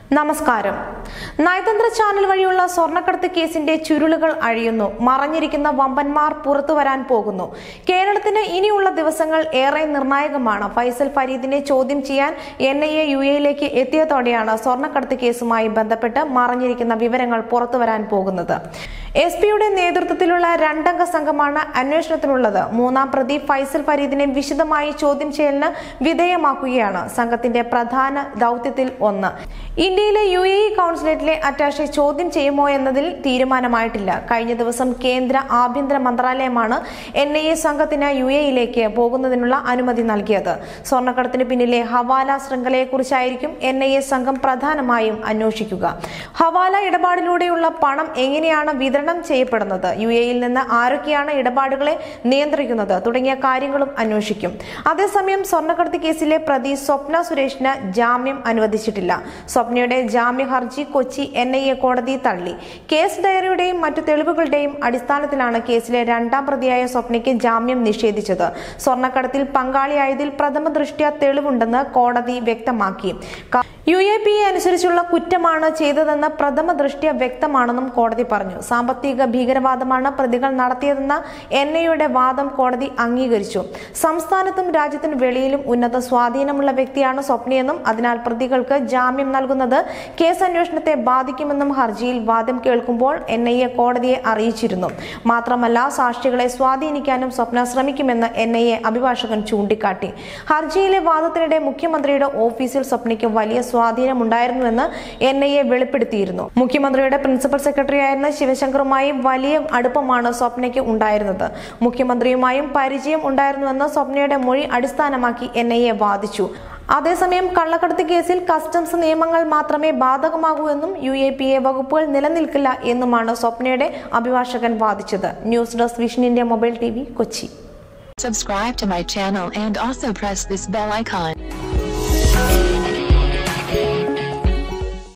നമസ്കാരം നയതന്ത്ര ചാനൽ വഴിയുള്ള സ്വർണ്ണക്കടത്ത് കേസിന്റെ ചുരുളുകൾ അഴിയുന്നു മറഞ്ഞിരിക്കുന്ന വമ്പന്മാർ പുറത്തു വരാൻ പോകുന്നു കേരളത്തിന് ഇനിയുള്ള ദിവസങ്ങൾ ഏറെ നിർണായകമാണ് ഫൈസൽ ഫരീദിനെ ചോദ്യം ചെയ്യാൻ എൻ ഐ എ യു എയിലേക്ക് എത്തിയതോടെയാണ് സ്വർണ്ണക്കടത്ത് കേസുമായി ബന്ധപ്പെട്ട് മറഞ്ഞിരിക്കുന്ന വിവരങ്ങൾ പുറത്തു വരാൻ പോകുന്നത് എസ് പിയുടെ നേതൃത്വത്തിലുള്ള രണ്ടംഗ സംഘമാണ് അന്വേഷണത്തിനുള്ളത് മൂന്നാം പ്രതി ഫൈസൽ ഫരീദിനെ വിശദമായി ചോദ്യം ചെയ്യലിന് വിധേയമാക്കുകയാണ് സംഘത്തിന്റെ പ്രധാന ദൗത്യത്തിൽ ഒന്ന് ഇന്ത്യയിലെ യു എ ഇ കൗൺസിലേറ്റിലെ അറ്റാഷെ ചോദ്യം ചെയ്യുമോ എന്നതിൽ തീരുമാനമായിട്ടില്ല കഴിഞ്ഞ ദിവസം കേന്ദ്ര ആഭ്യന്തര മന്ത്രാലയമാണ് എൻ ഐ എ സംഘത്തിന് യു എയിലേക്ക് പോകുന്നതിനുള്ള അനുമതി നൽകിയത് സ്വർണ്ണക്കടത്തിന് പിന്നിലെ ഹവാല ശൃംഖലയെക്കുറിച്ചായിരിക്കും എൻ ഐ എ സംഘം പ്രധാനമായും അന്വേഷിക്കുക ഹവാല ഇടപാടിലൂടെയുള്ള പണം എങ്ങനെയാണ് വിതരണം ചെയ്യപ്പെടുന്നത് യു എയിൽ നിന്ന് ആരൊക്കെയാണ് ഇടപാടുകളെ നിയന്ത്രിക്കുന്നത് തുടങ്ങിയ കാര്യങ്ങളും അന്വേഷിക്കും അതേസമയം സ്വർണ്ണക്കടത്ത് കേസിലെ പ്രതി സ്വപ്ന സുരേഷിന് ജാമ്യം അനുവദിച്ചിട്ടില്ല സ്വപ്നയുടെ ജാമ്യ ഹർജി കൊച്ചി എൻ ഐ എ കോടതി തള്ളി കേസ് ഡയറിയുടെയും മറ്റു തെളിവുകളുടെയും അടിസ്ഥാനത്തിലാണ് കേസിലെ രണ്ടാം പ്രതിയായ സ്വപ്നയ്ക്ക് ജാമ്യം നിഷേധിച്ചത് സ്വർണ്ണക്കടത്തിൽ പങ്കാളിയായതിൽ പ്രഥമ ദൃഷ്ട്യാ തെളിവുണ്ടെന്ന് കോടതി വ്യക്തമാക്കി ക- യു എ പി എ അനുസരിച്ചുള്ള കുറ്റമാണ് ചെയ്തതെന്ന് പ്രഥമ ദൃഷ്ട്യ വ്യക്തമാണെന്നും കോടതി പറഞ്ഞു സാമ്പത്തിക ഭീകരവാദമാണ് പ്രതികൾ നടത്തിയതെന്ന എൻ ഐയുടെ വാദം കോടതി അംഗീകരിച്ചു സംസ്ഥാനത്തും രാജ്യത്തിന് വെളിയിലും ഉന്നത സ്വാധീനമുള്ള വ്യക്തിയാണ് സ്വപ്നയെന്നും അതിനാൽ പ്രതികൾക്ക് ജാമ്യം നൽകുന്നത് കേസ് അന്വേഷണത്തെ ബാധിക്കുമെന്നും ഹർജിയിൽ വാദം കേൾക്കുമ്പോൾ എൻ ഐ എ കോടതിയെ അറിയിച്ചിരുന്നു മാത്രമല്ല സാക്ഷികളെ സ്വാധീനിക്കാനും സ്വപ്ന ശ്രമിക്കുമെന്ന് എൻ ഐ എ അഭിഭാഷകൻ ചൂണ്ടിക്കാട്ടി ഹർജിയിലെ വാദത്തിനിടെ മുഖ്യമന്ത്രിയുടെ ഓഫീസിൽ സ്വപ്നയ്ക്ക് വലിയ സ്വാധീനമുണ്ടായിരുന്നുവെന്ന് എൻ ഐ എ വെളിപ്പെടുത്തിയിരുന്നു മുഖ്യമന്ത്രിയുടെ പ്രിൻസിപ്പൽ സെക്രട്ടറിയായിരുന്ന ശിവശങ്കറുമായി വലിയ അടുപ്പമാണ് സ്വപ്നയ്ക്ക് ഉണ്ടായിരുന്നത് മുഖ്യമന്ത്രിയുമായും പരിചയം ഉണ്ടായിരുന്നുവെന്ന് സ്വപ്നയുടെ മൊഴി അടിസ്ഥാനമാക്കി എൻ ഐ എ വാദിച്ചു അതേസമയം കള്ളക്കടത്ത് കേസിൽ കസ്റ്റംസ് നിയമങ്ങൾ മാത്രമേ ബാധകമാകൂ എന്നും യു എ പി എ വകുപ്പുകൾ നിലനിൽക്കില്ല എന്നുമാണ് സ്വപ്നയുടെ അഭിഭാഷകൻ വാദിച്ചത് news desk vision India mobile T V Kochi Subscribe to my channel and also press this bell icon.